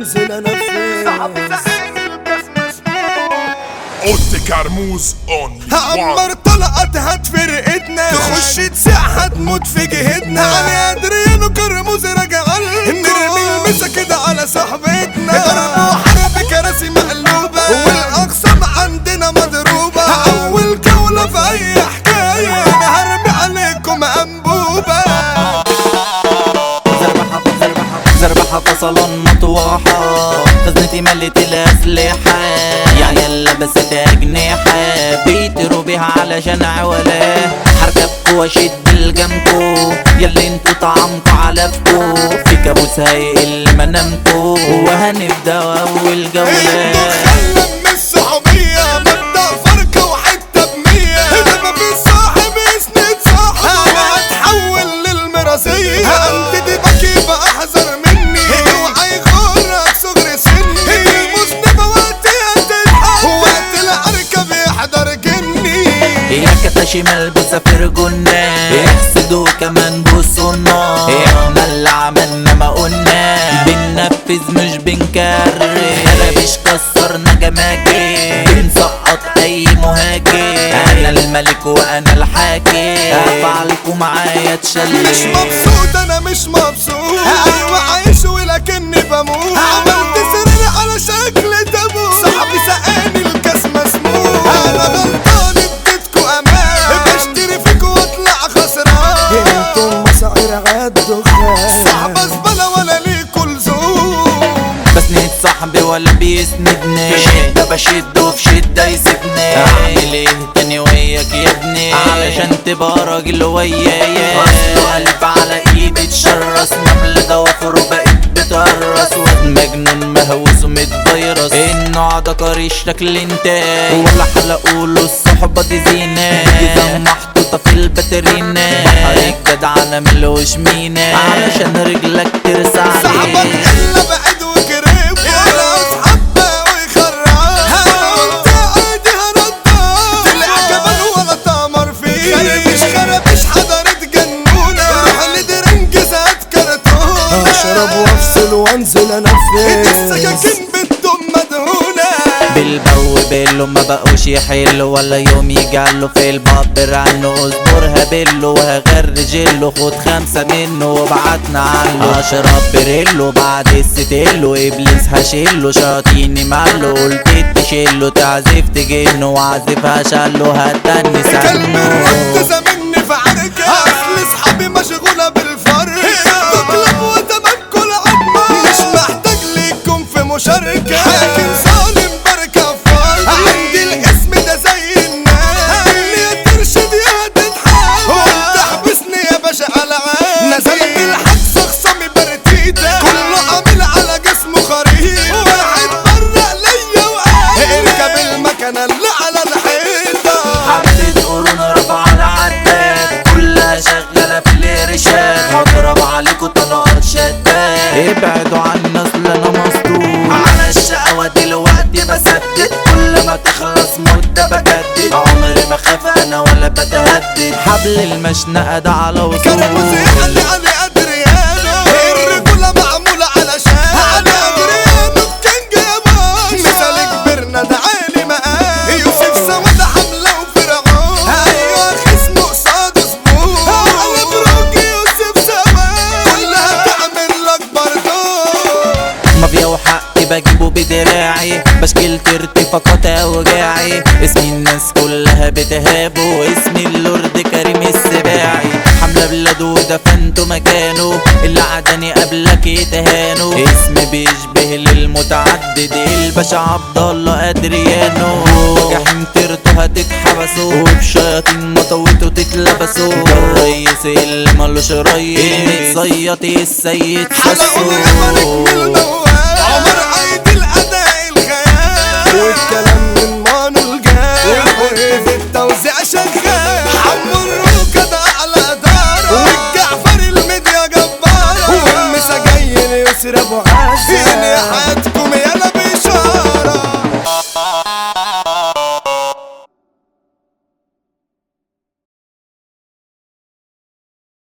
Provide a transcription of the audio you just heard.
وانزل انفذ اوتي كرموز اونلي هعمر طلقت هات فرقتنا تخش تسيح هتموت في جهتنا علي ادريانو كرموز راجع نرمي المسا كده على صاحبتنا ضرب وحرب كراسي مقلوبة والاقسام عندنا مضروبة اول جولة في اي حكاية انا هرمي عليكم انبوبة زربحة زربحة زربحة فصلا مطوحة خزنتي ملت الأسلحة يا عيال لبست أجنحة بيطيروا بيها علشان عولاه هركبكوا واشد الجنبكوا ياللي انتوا طعمكوا علفكوا في كابوس هيقل منامكوا وهنبدأ أول جولة الدخان من الصحوبية مبدأ فرقة وحتة بمية ده ما في صاحب يسند صاحبه أنا هتحول للمراسية أنت دي بكي بقى احذر مني اوعى يغرك صغر سني المذنبة وقتها تتحط وقت العركة بيحضر جني يا كتاشي ملبوسة في رجولنا يحسدوا كمان بصوا النار احنا اللي عملنا ما قلنا بننفذ مش بنكرر خرابيش كسرنا جماجم بنسقط اي مهاجم انا الملك وانا الحاكم افعالكم معايا تشلل مش مبسوط انا مش مبسوط ايوه عايش ولكني بموت عملت سرير على شكل تابوت صاحبي سقاني الكاس مسموم انا غلطان اديتكو امان بشتري فيكو واطلع خسران انتم مصاعير عالدخان صعبة زبالة ولا ليكو لزوم بسند صاحبي ولا بيسندني في شدة بشد وفي شدة يسيبني اعمل ايه تاني وياك يا ابني علشان تبقى راجل ويايا اصله الف على ايدي تشرس نمل ضوافر وبقيت بتقرص واد مجنون مهووس ومتفيرس النوع ده قريش شكل انتاج ولا حلقوا له الصحبة دي زينة جزم محطوطة في الباترينا بحر الجدع انا ملوش مينا علشان رجلك ترسى صعبة عليه الا بعد وقريب ولا اصحاب ويخرب قلت عادي هردان طلع جبل ولا تمر فيه خربش خربش حضرت جنونة روح لدرنج زاد كرتون اشرب وافصل وانزل انفذ السكاكين بالدم مدهونة بالبو بيلو ما بقوش يحلوا ولا يوم يجعلوا في البابر عنه اصبر هبله وهغرجله خد خمسة منه وابعتنا عنه اشرب بريلو بعد الستيلو ابليس هشيله شاطيني معله قلت تشيله تعزف تجنه وعزفها شاله هتني كلب سنه الرد مني في عركة اصل اصحابي مشغولة بالفرق كلاب وتمكن عظمة مش محتاج ليكم في مشاركة حاكم ظالم بركة فرد عندي الاسم ده زي الناس اللي ترشد يا تتحول وتحبسني يا باشا على عين نزلت الحبس خصامي برتيتة كله عامل على جسمه خريطة واحد برق ليا وقال اركب المكنة اللي على الحيطة حبة قرون رفع العداد كلها شغالة في الإرشاد هضرب عليكوا طلقات شداد ابعدوا عنا اصل انا مصدوم على الشقاوة دلوقتي بسدد كل ما تخلص مدة بجدد عمري ما خاف انا ولا بتهدد حبل المشنقة ده على كرموز وصول يحلي علي ادريانو الرجولة معمولة علشان علي ادريانو كان جابان مثال كبرنا ده عالي مقام يوسف سواد حملة وفرعون ايوه خصمه قصاد اسبوع على بروك يوسف سواد كلها تعمل لك بردون مافيا وحقي بجيبه بدراعي بشكل ترتي فقط اوجاعي اسمي الناس كلها بتهابه اسمي اللورد كريم السباعي حملة بلاده ودفنته مكانه اللي عدني قبلك يتهانوا اسم بيشبه للمتعدد الباشا عبد الله ادريانو جحيم ترتو هتتحبسوا وبشياطين مطوته تتلبسوا الريس اللي ملوش ريس المتصيط السيد حلقوا حسو اليمن من الموال عمر عيد الاداء الخيال